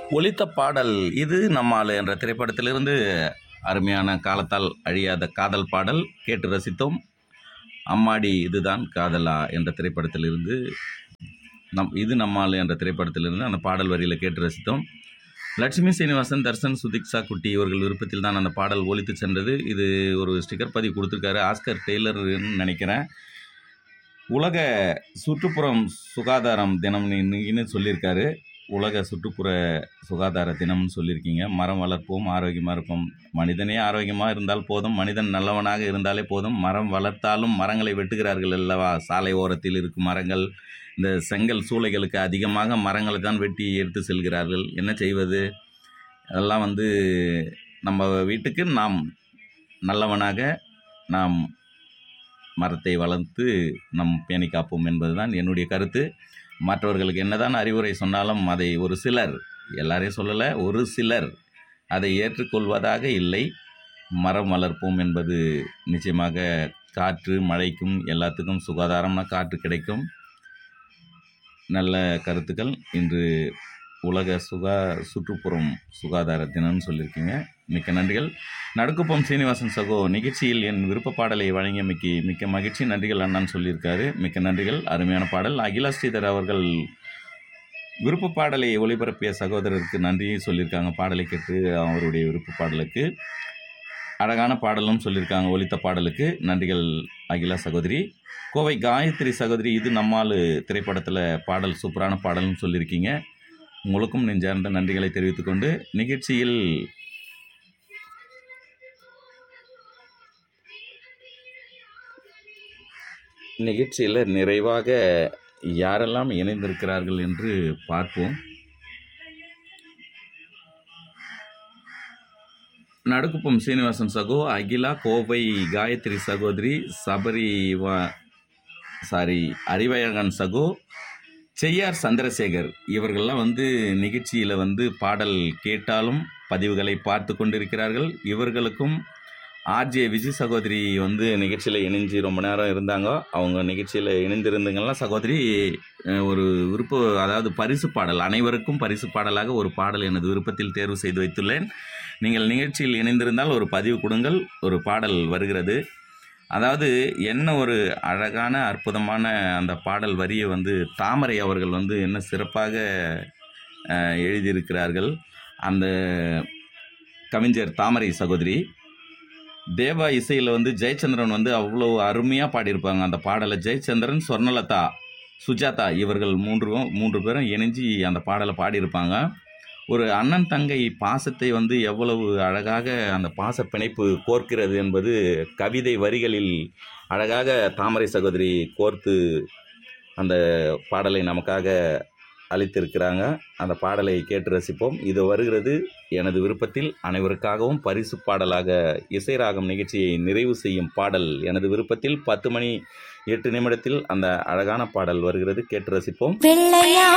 ஒலித்த பாடல் இது நம்மால் என்ற திரைப்படத்திலிருந்து அருமையான காலத்தால் அழியாத காதல் பாடல் கேட்டு ரசித்தோம் அம்மாடி இதுதான் காதலா என்ற திரைப்படத்திலிருந்து நம் இது நம்மால் என்ற திரைப்படத்திலிருந்து அந்த பாடல் வரியில் கேட்டு ரசித்தோம் லட்சுமி சீனிவாசன் தர்சன் சுதிக்ஷா குட்டி இவர்கள் விருப்பத்தில் தான் அந்த பாடல் ஒலித்து சென்றது இது ஒரு ஸ்டிக்கர் பதிவு கொடுத்துருக்காரு ஆஸ்கர் டெய்லர்னு நினைக்கிறேன் உலக சுற்றுப்புறம் சுகாதாரம் தினம் இன்னைக்குன்னு சொல்லியிருக்காரு உலக சுற்றுப்புற சுகாதார தினம்னு சொல்லியிருக்கீங்க மரம் வளர்ப்போம் ஆரோக்கியமாக இருப்போம் மனிதனே ஆரோக்கியமாக இருந்தால் போதும் மனிதன் நல்லவனாக இருந்தாலே போதும் மரம் வளர்த்தாலும் மரங்களை வெட்டுகிறார்கள் அல்லவா சாலை ஓரத்தில் இருக்கும் மரங்கள் இந்த செங்கல் சூளைகளுக்கு அதிகமாக மரங்களை தான் வெட்டி எடுத்து செல்கிறார்கள் என்ன செய்வது அதெல்லாம் வந்து நம்ம வீட்டுக்கு நாம் நல்லவனாக நாம் மரத்தை வளர்த்து நம் பேணி காப்போம் என்பதுதான் என்னுடைய கருத்து மற்றவர்களுக்கு என்னதான் அறிவுரை சொன்னாலும் அதை ஒரு சிலர் எல்லாரையும் சொல்லலை ஒரு சிலர் அதை ஏற்றுக்கொள்வதாக இல்லை மரம் வளர்ப்போம் என்பது நிச்சயமாக காற்று மழைக்கும் எல்லாத்துக்கும் சுகாதாரமான காற்று கிடைக்கும் நல்ல கருத்துக்கள் இன்று உலக சுகா சுற்றுப்புறம் சுகாதார தினம்னு சொல்லியிருக்கீங்க மிக்க நன்றிகள் நடுக்குப்பம் சீனிவாசன் சகோ நிகழ்ச்சியில் என் விருப்ப பாடலை வழங்கியமைக்கு மிக்க மகிழ்ச்சி நன்றிகள் அண்ணான்னு சொல்லியிருக்காரு மிக்க நன்றிகள் அருமையான பாடல் அகிலா ஸ்ரீதர் அவர்கள் விருப்ப பாடலை ஒளிபரப்பிய சகோதரருக்கு நன்றியை சொல்லியிருக்காங்க பாடலை கேட்டு அவருடைய விருப்ப பாடலுக்கு அழகான பாடலும் சொல்லியிருக்காங்க ஒலித்த பாடலுக்கு நன்றிகள் அகிலா சகோதரி கோவை காயத்ரி சகோதரி இது நம்மால் திரைப்படத்தில் பாடல் சூப்பரான பாடல்னு சொல்லியிருக்கீங்க உங்களுக்கும் நெஞ்சார்ந்த நன்றிகளை தெரிவித்துக்கொண்டு நிகழ்ச்சியில் நிகழ்ச்சியில் நிறைவாக யாரெல்லாம் இணைந்திருக்கிறார்கள் என்று பார்ப்போம் நடுக்குப்பம் சீனிவாசன் சகோ அகிலா கோவை காயத்ரி சகோதரி சபரி வா சாரி அறிவழகன் சகோ செய்யார் சந்திரசேகர் இவர்கள்லாம் வந்து நிகழ்ச்சியில் வந்து பாடல் கேட்டாலும் பதிவுகளை பார்த்து கொண்டிருக்கிறார்கள் இவர்களுக்கும் ஆர்ஜே விஜய் சகோதரி வந்து நிகழ்ச்சியில் இணைஞ்சு ரொம்ப நேரம் இருந்தாங்க அவங்க நிகழ்ச்சியில் இணைந்திருந்தங்கள்லாம் சகோதரி அஹ், ஒரு விருப்ப அதாவது பரிசு பாடல் அனைவருக்கும் பரிசு பாடலாக ஒரு பாடல் எனது விருப்பத்தில் தேர்வு செய்து வைத்துள்ளேன் நீங்கள் நிகழ்ச்சியில் இணைந்திருந்தால் ஒரு பதிவு கொடுங்கள் ஒரு பாடல் வருகிறது அதாவது என்ன ஒரு அழகான அற்புதமான அந்த பாடல் வரியை வந்து தாமரை அவர்கள் வந்து என்ன சிறப்பாக அஹ், எழுதியிருக்கிறார்கள் அந்த கவிஞர் தாமரை சகோதரி தேவா இசையில் வந்து ஜெயச்சந்திரன் வந்து அவ்வளோ அருமையாக பாடியிருப்பாங்க அந்த பாடலை ஜெயச்சந்திரன் சொர்ணலதா சுஜாதா இவர்கள் மூன்று மூன்று பேரும் இணைஞ்சு அந்த பாடலை பாடியிருப்பாங்க ஒரு அண்ணன் தங்கை பாசத்தை வந்து எவ்வளவு அழகாக அந்த பாச பிணைப்பு கோர்க்கிறது என்பது கவிதை வரிகளில் அழகாக தாமரை சகோதரி கோர்த்து அந்த பாடலை நமக்காக அளித்திருக்கிறாங்க அந்த பாடலை கேட்டு ரசிப்போம் இது வருகிறது எனது விருப்பத்தில் அனைவருக்காகவும் பரிசு பாடலாக இசை ராகம் நிகழ்ச்சியை நிறைவு செய்யும் பாடல் எனது விருப்பத்தில் பத்து மணி எட்டு நிமிடத்தில் அந்த அழகான பாடல் வருகிறது கேட்டு ரசிப்போம் வெள்ளையா